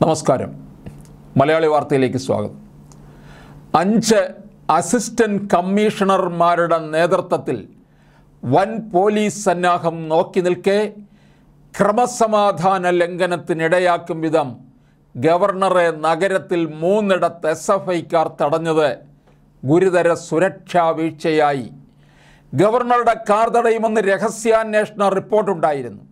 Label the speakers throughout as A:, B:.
A: നമസ്കാരം മലയാളി വാർത്തയിലേക്ക് സ്വാഗതം അഞ്ച് അസിസ്റ്റന്റ് കമ്മീഷണർമാരുടെ നേതൃത്വത്തിൽ വൻ പോലീസ് സന്നാഹം നോക്കി നിൽക്കെ ക്രമസമാധാന ലംഘനത്തിനിടയാക്കും വിധം ഗവർണറെ നഗരത്തിൽ മൂന്നിടത്ത് എസ് എഫ് ഐക്കാർ തടഞ്ഞത് ഗുരുതര സുരക്ഷാ വീഴ്ചയായി ഗവർണറുടെ കാർ തടയുമെന്ന് രഹസ്യാന്വേഷണ റിപ്പോർട്ടുണ്ടായിരുന്നു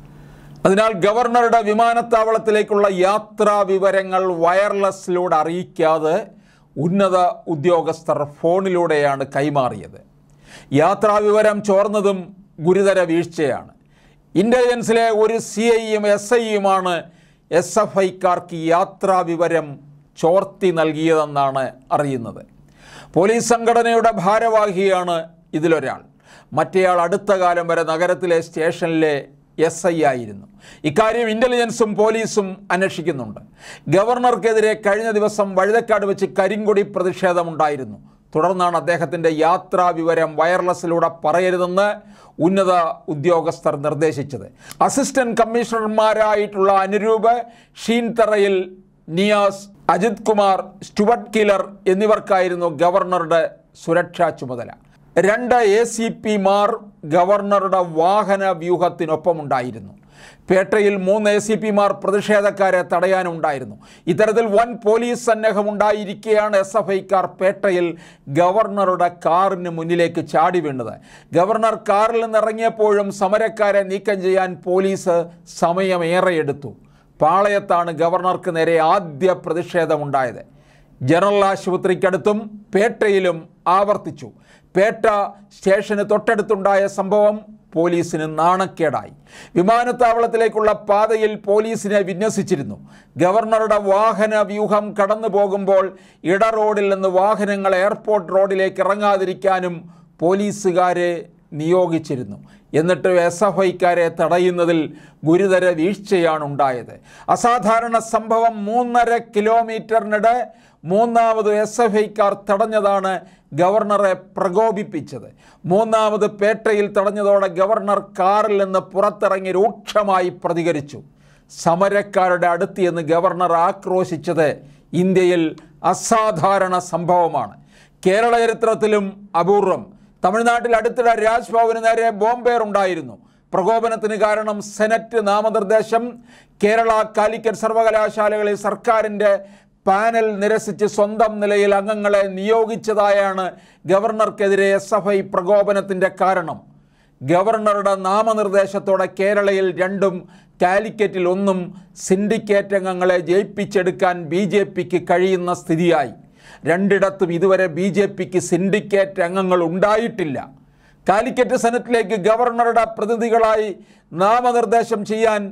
A: അതിനാൽ ഗവർണറുടെ വിമാനത്താവളത്തിലേക്കുള്ള യാത്രാ വിവരങ്ങൾ വയർലെസ്സിലൂടെ അറിയിക്കാതെ ഉന്നത ഉദ്യോഗസ്ഥർ ഫോണിലൂടെയാണ് കൈമാറിയത് യാത്രാ വിവരം ചോർന്നതും ഗുരുതര വീഴ്ചയാണ് ഇൻ്റലിജൻസിലെ ഒരു സി ഐയും എസ് ഐയുമാണ് എസ് എഫ് ഐക്കാർക്ക് യാത്രാ വിവരം ചോർത്തി നൽകിയതെന്നാണ് അറിയുന്നത് പോലീസ് സംഘടനയുടെ ഭാരവാഹിയാണ് ഇതിലൊരാൾ മറ്റേയാൾ അടുത്ത കാലം വരെ നഗരത്തിലെ സ്റ്റേഷനിലെ എസ് ഐ ആയിരുന്നു ഇക്കാര്യം ഇൻ്റലിജൻസും പോലീസും അന്വേഷിക്കുന്നുണ്ട് ഗവർണർക്കെതിരെ കഴിഞ്ഞ ദിവസം വഴുതക്കാട് വെച്ച് കരിങ്കൊടി പ്രതിഷേധമുണ്ടായിരുന്നു തുടർന്നാണ് അദ്ദേഹത്തിൻ്റെ യാത്രാ വിവരം വയർലെസ്സിലൂടെ പറയരുതെന്ന് ഉന്നത ഉദ്യോഗസ്ഥർ നിർദ്ദേശിച്ചത് അസിസ്റ്റന്റ് കമ്മീഷണർമാരായിട്ടുള്ള അനുരൂപ് ഷീൻതറയിൽ നിയാസ് അജിത് കുമാർ സ്റ്റുവർട്ട് കിലർ എന്നിവർക്കായിരുന്നു ഗവർണറുടെ സുരക്ഷാ ചുമതല രണ്ട് എ സി പിമാർ ഗവർണറുടെ വാഹന വ്യൂഹത്തിനൊപ്പമുണ്ടായിരുന്നു പേട്ടയിൽ മൂന്ന് എ സി പിമാർ പ്രതിഷേധക്കാരെ തടയാനുണ്ടായിരുന്നു ഇത്തരത്തിൽ വൻ പോലീസ് സന്നാഹം ഉണ്ടായിരിക്കെയാണ് എസ് എഫ് ഐക്കാർ പേട്ടയിൽ ഗവർണറുടെ കാറിന് മുന്നിലേക്ക് ചാടി വീണത് ഗവർണർ കാറിൽ നിന്ന് ഇറങ്ങിയപ്പോഴും സമരക്കാരെ നീക്കം ചെയ്യാൻ പോലീസ് സമയമേറെ എടുത്തു പാളയത്താണ് ഗവർണർക്ക് നേരെ ആദ്യ പ്രതിഷേധമുണ്ടായത് ജനറൽ ആശുപത്രിക്കടുത്തും പേട്ടയിലും ആവർത്തിച്ചു പേട്ട സ്റ്റേഷന് തൊട്ടടുത്തുണ്ടായ സംഭവം പോലീസിന് നാണക്കേടായി വിമാനത്താവളത്തിലേക്കുള്ള പാതയിൽ പോലീസിനെ വിന്യസിച്ചിരുന്നു ഗവർണറുടെ വാഹന വ്യൂഹം കടന്നു പോകുമ്പോൾ ഇട റോഡിൽ നിന്ന് വാഹനങ്ങൾ എയർപോർട്ട് റോഡിലേക്ക് ഇറങ്ങാതിരിക്കാനും പോലീസുകാരെ നിയോഗിച്ചിരുന്നു എന്നിട്ട് എസ് എഫ് ഐക്കാരെ തടയുന്നതിൽ ഗുരുതര വീഴ്ചയാണ് ഉണ്ടായത് അസാധാരണ സംഭവം മൂന്നര കിലോമീറ്ററിനിടെ മൂന്നാമത് എസ് എഫ് ഐക്കാർ തടഞ്ഞതാണ് ഗവർണറെ പ്രകോപിപ്പിച്ചത് മൂന്നാമത് പേട്ടയിൽ തടഞ്ഞതോടെ ഗവർണർ കാറിൽ നിന്ന് പുറത്തിറങ്ങി രൂക്ഷമായി പ്രതികരിച്ചു സമരക്കാരുടെ അടുത്ത് ഗവർണർ ആക്രോശിച്ചത് ഇന്ത്യയിൽ അസാധാരണ സംഭവമാണ് കേരള ചരിത്രത്തിലും അപൂർവം തമിഴ്നാട്ടിൽ അടുത്തിടെ രാജ്ഭവന് നേരെ ബോംബേർ ഉണ്ടായിരുന്നു പ്രകോപനത്തിന് കാരണം സെനറ്റ് നാമനിർദ്ദേശം കേരള കാലിക്കറ്റ് സർവകലാശാലകളിൽ സർക്കാരിൻ്റെ പാനൽ നിരസിച്ച് സ്വന്തം നിലയിൽ അംഗങ്ങളെ നിയോഗിച്ചതായാണ് ഗവർണർക്കെതിരെ എസ് എഫ് ഐ പ്രകോപനത്തിൻ്റെ കാരണം ഗവർണറുടെ നാമനിർദ്ദേശത്തോടെ കേരളയിൽ രണ്ടും കാലിക്കറ്റിൽ ഒന്നും സിൻഡിക്കേറ്റ് അംഗങ്ങളെ ജയിപ്പിച്ചെടുക്കാൻ ബി ജെ പിക്ക് കഴിയുന്ന സ്ഥിതിയായി രണ്ടിടത്തും ഇതുവരെ ബി ജെ പിക്ക് സിൻഡിക്കേറ്റ് അംഗങ്ങൾ ഉണ്ടായിട്ടില്ല കാലിക്കറ്റ് സെനറ്റിലേക്ക് ഗവർണറുടെ പ്രതിനിധികളായി നാമനിർദ്ദേശം ചെയ്യാൻ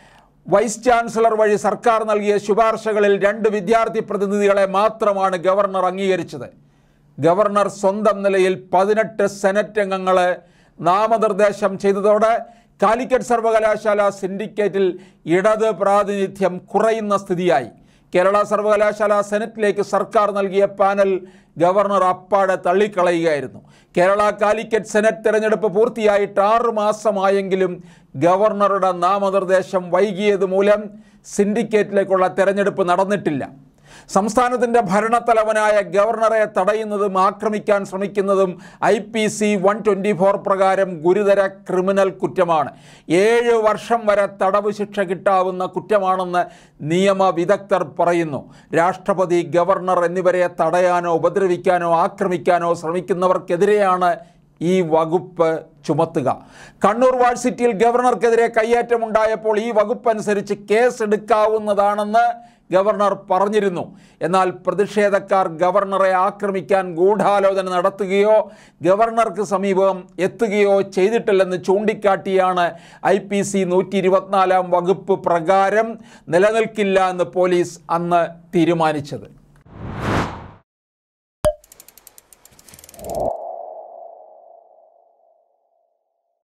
A: വൈസ് ചാൻസലർ വഴി സർക്കാർ നൽകിയ ശുപാർശകളിൽ രണ്ട് വിദ്യാർത്ഥി പ്രതിനിധികളെ മാത്രമാണ് ഗവർണർ അംഗീകരിച്ചത് ഗവർണർ സ്വന്തം നിലയിൽ പതിനെട്ട് സെനറ്റ് അംഗങ്ങളെ നാമനിർദ്ദേശം ചെയ്തതോടെ കാലിക്കറ്റ് സർവകലാശാല സിൻഡിക്കേറ്റിൽ ഇടത് പ്രാതിനിധ്യം കുറയുന്ന സ്ഥിതിയായി കേരള സർവകലാശാല സെനറ്റിലേക്ക് സർക്കാർ നൽകിയ പാനൽ ഗവർണർ അപ്പാടെ തള്ളിക്കളയുകയായിരുന്നു കേരള കാലിക്കറ്റ് സെനറ്റ് തിരഞ്ഞെടുപ്പ് പൂർത്തിയായിട്ട് ആറ് മാസമായെങ്കിലും ഗവർണറുടെ നാമനിർദ്ദേശം വൈകിയത് മൂലം സിൻഡിക്കേറ്റിലേക്കുള്ള തെരഞ്ഞെടുപ്പ് നടന്നിട്ടില്ല സംസ്ഥാനത്തിൻ്റെ ഭരണത്തലവനായ ഗവർണറെ തടയുന്നതും ആക്രമിക്കാൻ ശ്രമിക്കുന്നതും I P C one twenty four പ്രകാരം ഗുരുതര ക്രിമിനൽ കുറ്റമാണ് ഏഴ് വർഷം വരെ തടവ് ശിക്ഷ കിട്ടാവുന്ന കുറ്റമാണെന്ന് നിയമ വിദഗ്ധർ പറയുന്നു രാഷ്ട്രപതി ഗവർണർ എന്നിവരെ തടയാനോ ഉപദ്രവിക്കാനോ ആക്രമിക്കാനോ ശ്രമിക്കുന്നവർക്കെതിരെയാണ് ഈ വകുപ്പ് ചുമത്തുക കണ്ണൂർ വാഴ്സിറ്റിയിൽ ഗവർണർക്കെതിരെ കയ്യേറ്റമുണ്ടായപ്പോൾ ഈ വകുപ്പ് അനുസരിച്ച് കേസ് എടുക്കാവുന്നതാണെന്ന് ഗവർണർ പറഞ്ഞിരുന്നു എന്നാൽ പ്രതിഷേധക്കാർ ഗവർണറെ ആക്രമിക്കാൻ ഗൂഢാലോചന നടത്തുകയോ ഗവർണർക്ക് സമീപം എത്തുകയോ ചെയ്തിട്ടില്ലെന്ന് ചൂണ്ടിക്കാട്ടിയാണ് ഐ പി സി നൂറ്റി ഇരുപത്തിനാലാം വകുപ്പ് പ്രകാരം നിലനിൽക്കില്ല എന്ന് പോലീസ് അന്ന് തീരുമാനിച്ചത്